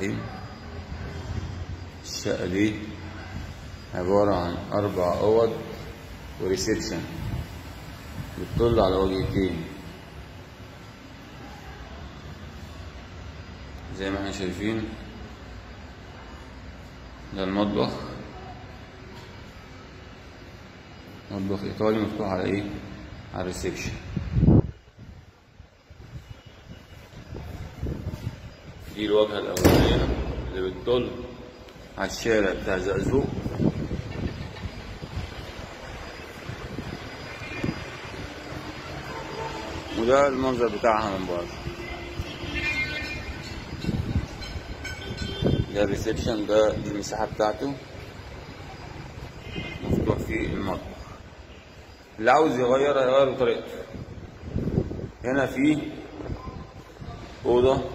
الرحيم الشقة دي عبارة عن أربع أوض وريسبشن بتطل على وجهتين زي ما احنا شايفين ده المطبخ مطبخ إيطالي مفتوح على إيه؟ على الريسبشن دي الواجهة الأولانية اللي بتطل على الشارع بتاع زقزوق وده المنظر بتاعها من بره ده الريسبشن ده دي المساحة بتاعته مفتوح فيه المطبخ اللي عاوز يغير هيغير بطريقته هنا في أوضة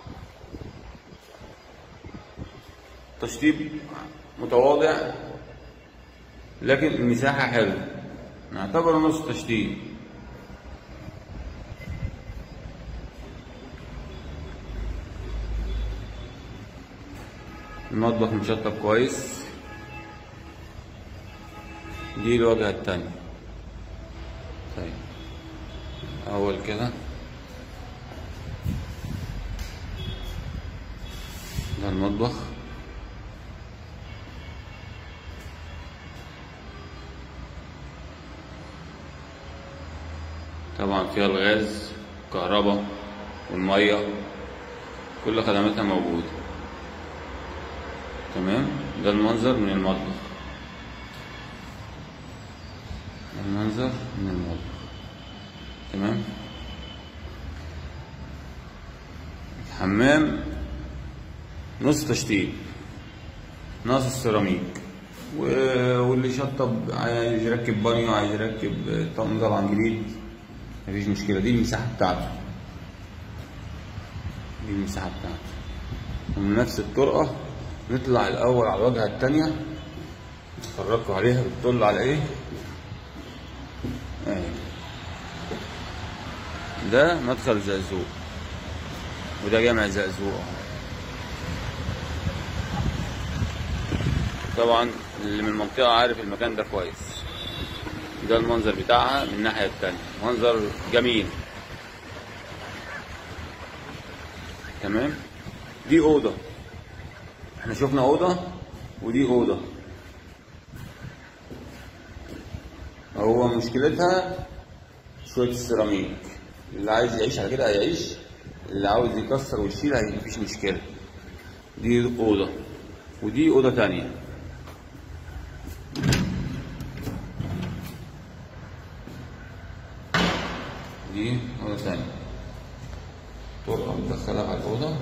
تشطيب متواضع لكن المساحة حلوة نعتبر نص تشطيب المطبخ مشطب كويس دي الواجهة التانية طيب أول كده ده المطبخ طبعا فيها الغاز الكهرباء والمية كل خدماتها موجودة تمام ده المنظر من المطبخ المنظر من المطبخ تمام الحمام نص تشطيب ناقص السيراميك و- واللي شطب عايز يركب بانيو عايز يركب طقم طبعا جديد مفيش مشكلة دي المساحة بتاعته دي المساحة بتاعته ومن نفس الطرقة نطلع الأول على الواجهة التانية اتفرجوا عليها بتطل على ايه اهي ده مدخل زقزوق وده جامع زقزوق اهو. طبعا اللي من المنطقة عارف المكان ده كويس ده المنظر بتاعها من الناحية التانية منظر جميل تمام دي أوضة احنا شفنا أوضة ودي أوضة هو مشكلتها شوية السيراميك اللي عايز يعيش على كده هيعيش اللي عاوز يكسر ويشيل هي- مفيش مشكلة دي أوضة ودي أوضة تانية دي أوضة تانية طرقة مدخلة على الأوضة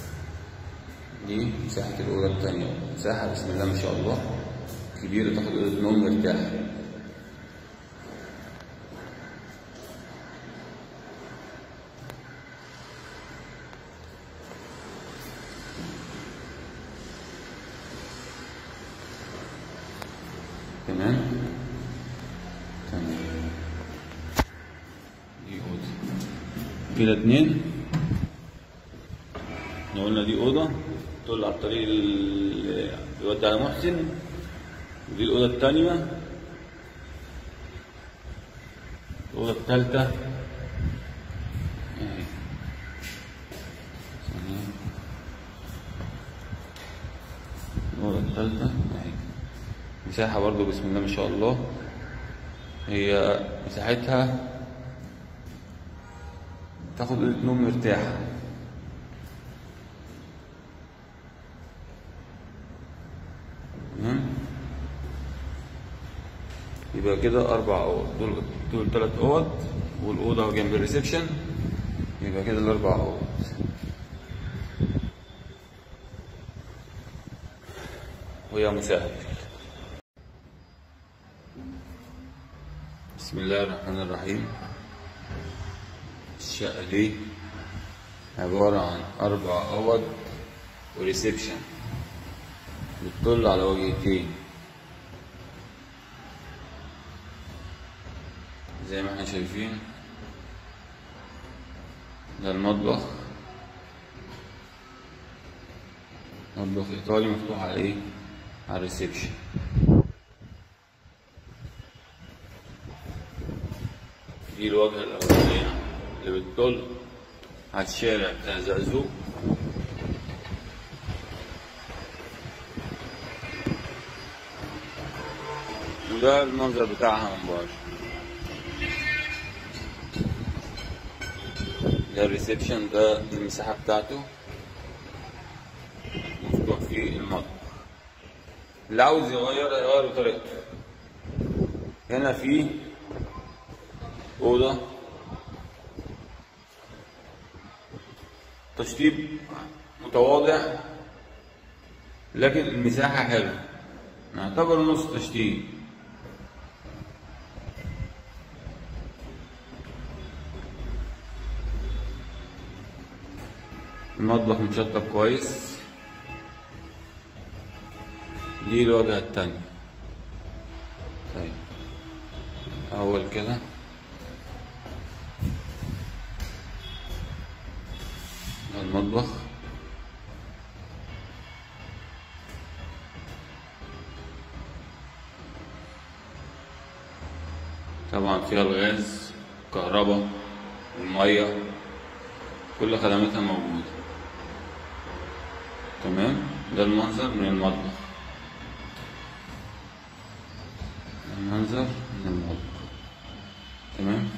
دي مساحة الأوضة التانية مساحة بسم الله ما شاء الله كبيرة تاخد أوضة نوم مرتاح تمام تمام دي أوضة كده اتنين احنا قلنا دي أوضة تطل على الطريق اللي بيودي على محسن ودي الأوضة التانية الأوضة التالتة اهي ثانية. الأوضة التالتة اهي مساحة برضو بسم الله ما شاء الله هي مساحتها تاخد أوضة نوم مرتاحة تمام يبقى كده أربع أوض دول دول تلات أوض والأوضة جنب الريسبشن يبقى كده الأربع أوض ويا مسهل بسم الله الرحمن الرحيم الشقة دي عبارة عن أربع أوض وريسبشن بتطل على وجهتين زي ما احنا شايفين ده المطبخ مطبخ ايطالي مفتوح على ايه على الريسبشن دي الواجهة الأولانية اللي بتطل على الشارع بتاع زقزوق وده المنظر بتاعها من بره ده الريسبشن ده المساحة بتاعته مفتوح فيه المطبخ اللي عاوز يغير يغير طريقته هنا في أوضة تشطيب متواضع لكن المساحة حلوة نعتبر نص تشطيب المطبخ متشطب كويس دي الواجهة التانية طيب أول كده ده المطبخ طبعا فيها الغاز الكهرباء المية كل خدماتها موجودة تمام ده المنظر من المطبخ المنظر من المطبخ تمام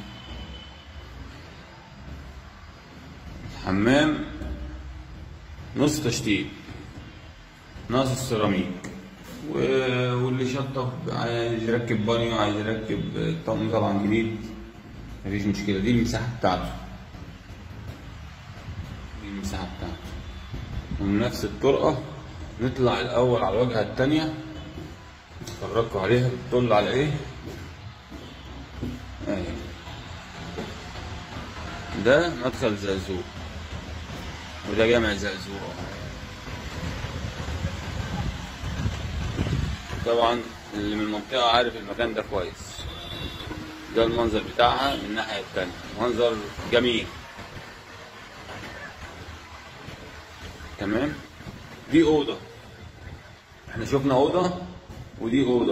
حمام نص تشطيب ناقص السيراميك و- واللي شطب عايز يركب بانيو عايز يركب طقم طبعا جديد مفيش مشكلة دي المساحة بتاعته دي المساحة بتاعته ومن نفس الطرقة نطلع الأول على الواجهة التانية اتفرجوا عليها بتطل على ايه اهي ده مدخل زقزوق وده جامع زقزوق طبعا اللي من المنطقة عارف المكان ده كويس ده المنظر بتاعها من الناحية التانية منظر جميل تمام دي أوضة احنا شفنا أوضة ودي أوضة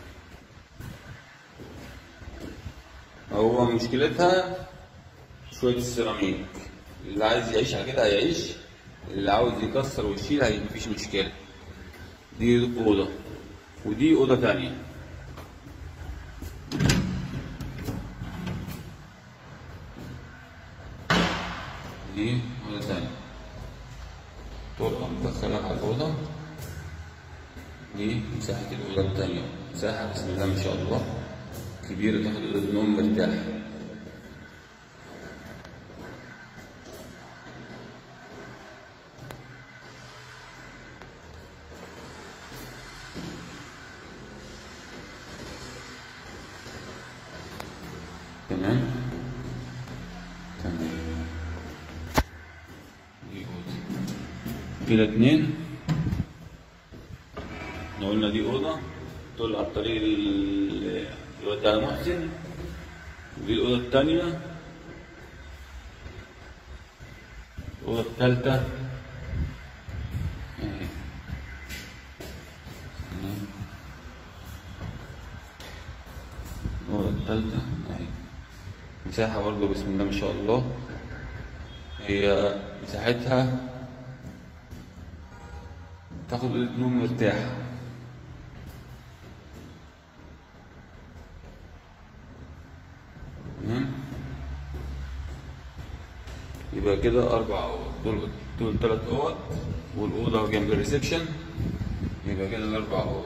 هو مشكلتها شوية السيراميك اللي عايز يعيش على كده هيعيش اللي عاوز يكسر ويشيل هي مفيش مشكلة دي أوضة ودي أوضة تانية دي أوضة تانية طرقة مدخلة على الأوضة دي مساحة الأوضة التانية مساحة بسم الله ما شاء الله كبيرة تاخد أوضة نوم مرتاح تمام تمام دي أوضة كده اتنين احنا قلنا دي أوضة تطل على الطريق اللي يودي على محسن ودي الأوضة التانية الأوضة التالتة اهي. الأوضة التالتة اهي مساحة برضه بسم الله ما شاء الله هي مساحتها تاخد أوضة نوم مرتاحة تمام يبقى كده أربع أوض دول دول تلات أوض والأوضة جنب الريسبشن يبقى كده أربع أوض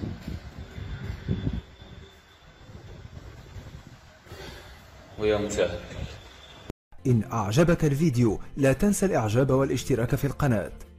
وهي مساحة إن أعجبك الفيديو لا تنسى الإعجاب والاشتراك في القناة